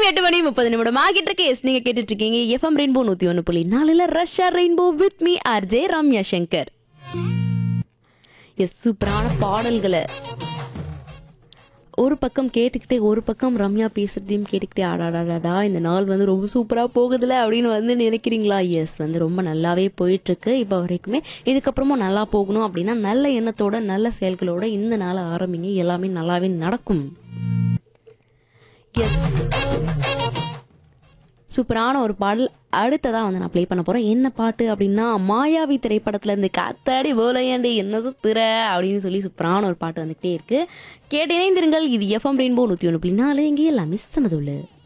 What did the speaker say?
எட்டு மணி முப்பது நிமிடம் ஆகிட்டு இருக்கு எஸ் நீங்க கேட்டுட்டு இருக்கீங்க எஃப்எம் ரெயின்போ நூத்தி ஒன்று புள்ளி நாலுல ரஷ்யா rainbow with me RJ Ramya Shankar எஸ் சூப்பரான பாடல்களை ஒரு பக்கம் கேட்டுக்கிட்டே ஒரு பக்கம் ரம்யா பேசுறதையும் கேட்டுக்கிட்டே ஆடாடாடாடா இந்த நாள் வந்து ரொம்ப சூப்பராக போகுதுல அப்படின்னு வந்து நினைக்கிறீங்களா எஸ் வந்து ரொம்ப நல்லாவே போயிட்டு இருக்கு இப்போ வரைக்குமே இதுக்கப்புறமும் நல்லா போகணும் அப்படின்னா நல்ல எண்ணத்தோட நல்ல செயல்களோட இந்த நாளை ஆரம்பிங்க எல்லாமே நல்லாவே நடக்கும் எஸ் சூப்பரான ஒரு பாடல் அடுத்ததா வந்து நான் ப்ளே பண்ண போறேன் என்ன பாட்டு அப்படின்னா மாயாவி திரைப்படத்துல இருந்து காத்தாடி போலையாண்டி என்ன சுத்துற அப்படின்னு சொல்லி சூப்பரான ஒரு பாட்டு வந்துகிட்டே இருக்கு கேட்டு இணைந்திருங்கள் இது எஃப்எம் ரெயின்போ நூத்தி ஒன்று புள்ளி நாலு இங்கே எல்லாமே சமதுள்ளு